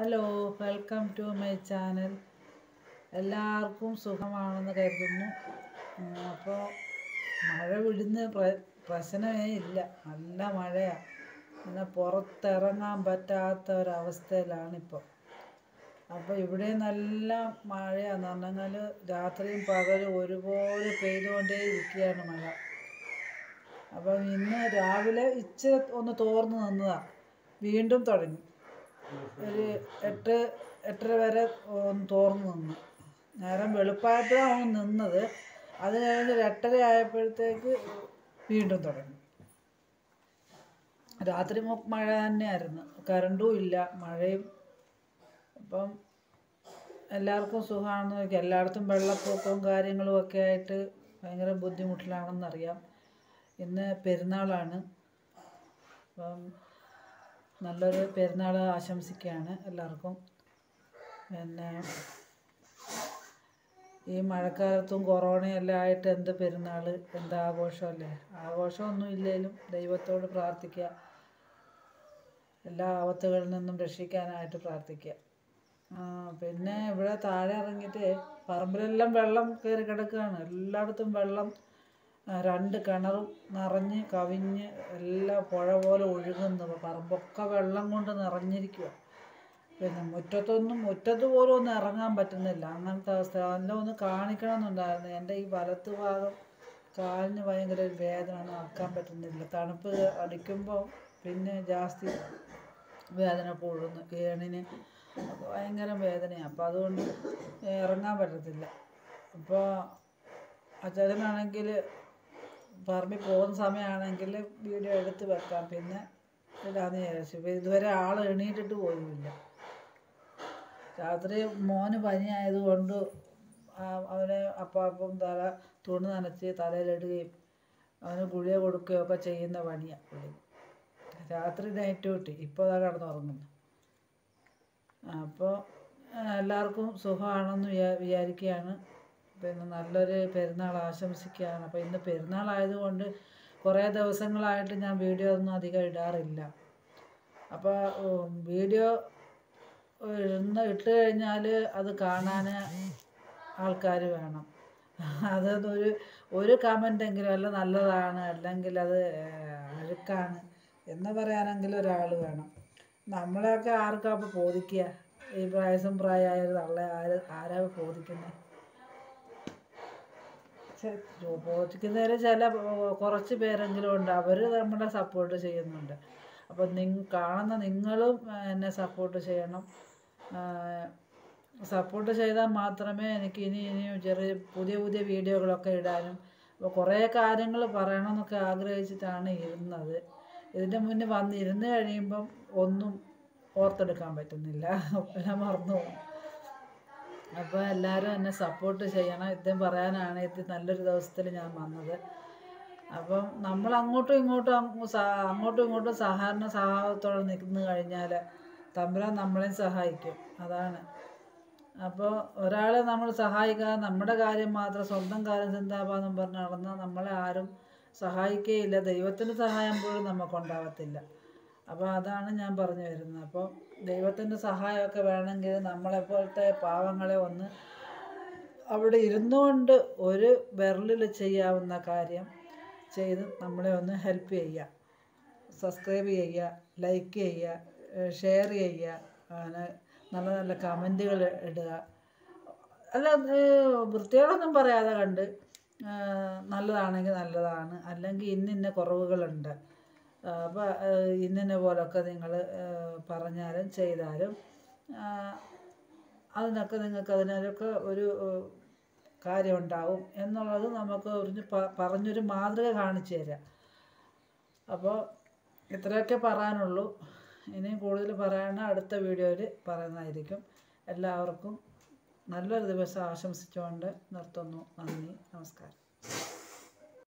hello welcome to my channel എല്ലാവർക്കും സുഖമാണെന്ന് കരുതുന്നു അപ്പോൾ മഴ വിടുന്ന പ്ര പ്രശ്നമേ ഇല്ല നല്ല മഴയാണ് എന്നാൽ പുറത്തിറങ്ങാൻ പറ്റാത്ത ഒരവസ്ഥയിലാണിപ്പോൾ അപ്പോൾ ഇവിടെ നല്ല മഴയാന്ന് പറഞ്ഞാൽ രാത്രിയും പകലും ഒരുപോലെ പെയ്തുകൊണ്ടേ ഇരിക്കുകയാണ് മഴ അപ്പം ഇന്ന് രാവിലെ ഇച്ചിരി ഒന്ന് തോർന്ന് നിന്നതാണ് വീണ്ടും തുടങ്ങി ഒരു എട്ട് എട്ടര വരെ ഒന്ന് തോർന്ന് നിന്നു നേരം വെളുപ്പായപ്പോഴാണ് നിന്നത് അത് കഴിഞ്ഞ് ഒരു എട്ടര ആയപ്പോഴത്തേക്ക് വീണ്ടും തുടങ്ങി രാത്രി മൊ- മഴ തന്നെയായിരുന്നു കറണ്ടും ഇല്ല മഴയും അപ്പം എല്ലാവർക്കും സുഖമാണെന്ന് നോക്കി എല്ലായിടത്തും വെള്ളപ്പൊക്കവും കാര്യങ്ങളും ഒക്കെ ആയിട്ട് ഭയങ്കര ബുദ്ധിമുട്ടിലാണെന്നറിയാം ഇന്ന് പെരുന്നാളാണ് അപ്പം നല്ലൊരു പെരുന്നാൾ ആശംസിക്കുകയാണ് എല്ലാവർക്കും പിന്നെ ഈ മഴക്കാലത്തും കൊറോണയെല്ലാം ആയിട്ട് എന്ത് പെരുന്നാൾ എന്ത് ആഘോഷമല്ലേ ആഘോഷമൊന്നും ഇല്ലെങ്കിലും ദൈവത്തോട് പ്രാർത്ഥിക്കുക എല്ലാ ആപത്തുകളിൽ നിന്നും രക്ഷിക്കാനായിട്ട് പ്രാർത്ഥിക്കുക ആ, പിന്നെ ഇവിടെ താഴെ ഇറങ്ങിയിട്ട് പറമ്പിലെല്ലാം വെള്ളം കയറി കിടക്കുകയാണ് എല്ലായിടത്തും വെള്ളം ആ, രണ്ട് കിണറും നിറഞ്ഞ് കവിഞ്ഞ് എല്ലാം പുഴ പോലെ ഒഴുകുന്നു പറമ്പൊക്കെ വെള്ളം കൊണ്ട് നിറഞ്ഞിരിക്കുക പിന്നെ മുറ്റത്തൊന്നും മുറ്റത്ത് പോലും ഒന്നും ഇറങ്ങാൻ പറ്റുന്നില്ല അങ്ങനത്തെ അവസ്ഥ എല്ലാം ഒന്ന് കാണിക്കണമെന്നുണ്ടായിരുന്നു എൻ്റെ ഈ വലത്ത് ഭാഗം കാലിന് ഭയങ്കര ഒരു വേദന നടക്കാൻ പറ്റുന്നില്ല തണുപ്പ് അടിക്കുമ്പോൾ പിന്നെ ജാസ്തി വേദന കൂടുന്നു ഏണിന് ഒക്കെ ഭയങ്കര വേദനയാണ് അപ്പോൾ അതുകൊണ്ട് ഇറങ്ങാൻ പറ്റത്തില്ല അപ്പോൾ അച്ഛനാണെങ്കിൽ പറമ്പിൽ പോകുന്ന സമയമാണെങ്കിൽ വീഡിയോ എടുത്ത് വെക്കാം പിന്നെ ഇടാന്ന് വിചാരിച്ചു ഇപ്പം ഇതുവരെ ആൾ എണീറ്റിട്ട് പോലുമില്ല രാത്രി മോന് പനിയായതുകൊണ്ട് ആ- അവന് അപ്പം തല തുണി നനച്ച് തലയിലിടുകയും അവന് ഗുളിക കൊടുക്കുകയും ഒക്കെ ചെയ്യുന്ന പണിയാണ് പുള്ളി രാത്രി നൈറ്റ് ഡ്യൂട്ടി ഇപ്പോൾ അതാ കിടന്നുറങ്ങുന്നു അപ്പോൾ എല്ലാവർക്കും സുഖമാണെന്ന് വിചാ വിചാരിക്കുകയാണ് പിന്നെ നല്ലൊരു പെരുന്നാൾ ആശംസിക്കുകയാണ് അപ്പോൾ ഇന്ന് പെരുന്നാളായതുകൊണ്ട് കുറേ ദിവസങ്ങളായിട്ട് ഞാൻ വീഡിയോ ഒന്നും അധികം ഇടാറില്ല അപ്പോൾ വീഡിയോ ഇന്ന് ഇട്ട് കഴിഞ്ഞാൽ അത് കാണാൻ ആൾക്കാർ വേണം അതൊരു ഒരു കമൻ്റെങ്കിലും അല്ല നല്ലതാണ് അല്ലെങ്കിൽ അത് ഏഹ്, അഴുക്കാണ് എന്ന് പറയാനെങ്കിലും ഒരാൾ വേണം നമ്മളെയൊക്കെ ആർക്കാ അപ്പോൾ ബോധിക്കുക ഈ പ്രായസം പ്രായമായ തള്ളെ ആര് ആരാ ബോധിക്കുന്നത് ബോധിക്കുന്നതിൽ ചില ഏർ, കുറച്ച് പേരെങ്കിലും ഉണ്ട് അവർ നമ്മളെ സപ്പോർട്ട് ചെയ്യുന്നുണ്ട് അപ്പോൾ നിങ് കാണുന്ന നിങ്ങളും ഏർ, എന്നെ സപ്പോർട്ട് ചെയ്യണം സപ്പോർട്ട് ചെയ്താൽ മാത്രമേ എനിക്ക് ഇനി ഇനിയും ചെറിയ പുതിയ പുതിയ വീഡിയോകളൊക്കെ ഇടാനും അപ്പോൾ കുറേ കാര്യങ്ങൾ പറയണമെന്നൊക്കെ ആഗ്രഹിച്ചിട്ടാണ് ഇരുന്നത് ഇതിൻ്റെ മുന്നേ വന്ന് ഇരുന്ന് കഴിയുമ്പം ഒന്നും ഓർത്തെടുക്കാൻ പറ്റുന്നില്ല എല്ലാം മറന്നു പോകും അപ്പോൾ എല്ലാവരും എന്നെ സപ്പോർട്ട് ചെയ്യണം ഇതും പറയാനാണ് ഇത് നല്ലൊരു ദിവസത്തിൽ ഞാൻ വന്നത് അപ്പം നമ്മൾ അങ്ങോട്ടും ഇങ്ങോട്ടും അങ്ങ് സ- അങ്ങോട്ടും ഇങ്ങോട്ടും സഹകരണ സഹായത്തോടെ നിൽക്കുന്നു കഴിഞ്ഞാൽ തമ്പുരാൻ നമ്മളെയും സഹായിക്കും അതാണ് അപ്പോൾ ഒരാളെ നമ്മൾ സഹായിക്കാതെ നമ്മുടെ കാര്യം മാത്രം സ്വന്തം കാര്യം ചിന്താപാതെന്ന് പറഞ്ഞ് നടന്നാൽ നമ്മളെ ആരും സഹായിക്കുകയില്ല ദൈവത്തിൻ്റെ സഹായം പോലും നമുക്കുണ്ടാകത്തില്ല അപ്പോൾ അതാണ് ഞാൻ പറഞ്ഞു വരുന്നത് അപ്പോൾ ദൈവത്തിൻ്റെ സഹായമൊക്കെ വേണമെങ്കിൽ നമ്മളെപ്പോലത്തെ പാവങ്ങളെ ഒന്ന് അവിടെ ഇരുന്നുകൊണ്ട് ഒരു വിരലിൽ ചെയ്യാവുന്ന കാര്യം ചെയ്ത് നമ്മളെ ഒന്ന് ഹെൽപ്പ് ചെയ്യുക സബ്സ്ക്രൈബ് ചെയ്യുക ലൈക്ക് ചെയ്യുക ഷെയർ ചെയ്യുക അങ്ങനെ നല്ല നല്ല കമൻറ്റുകൾ ഇടുക അല്ല ഏർ വൃത്തികളൊന്നും പറയാതെ കണ്ട് ഏർ നല്ലതാണെങ്കിൽ നല്ലതാണ് അല്ലെങ്കിൽ ഇന്ന ഇന്ന കുറവുകളുണ്ട് അപ്പോൾ ഇന്നിന്ന പോലൊക്കെ നിങ്ങൾ പറഞ്ഞാലും ചെയ്താലും ആ, അതിനൊക്കെ നിങ്ങൾക്ക് അതിനൊക്കെ ഒരു ഏർ, കാര്യമുണ്ടാവും എന്നുള്ളത് നമുക്ക് ഒരു പ- പറഞ്ഞൊരു മാതൃക കാണിച്ചു തരാം അപ്പോൾ ഇത്രയൊക്കെ പറയാനുള്ളൂ ഇനിയും കൂടുതൽ പറയണ അടുത്ത വീഡിയോയിൽ പറയുന്നതായിരിക്കും എല്ലാവർക്കും നല്ലൊരു ദിവസം ആശംസിച്ചുകൊണ്ട് നിർത്തുന്നു നന്ദി നമസ്കാരം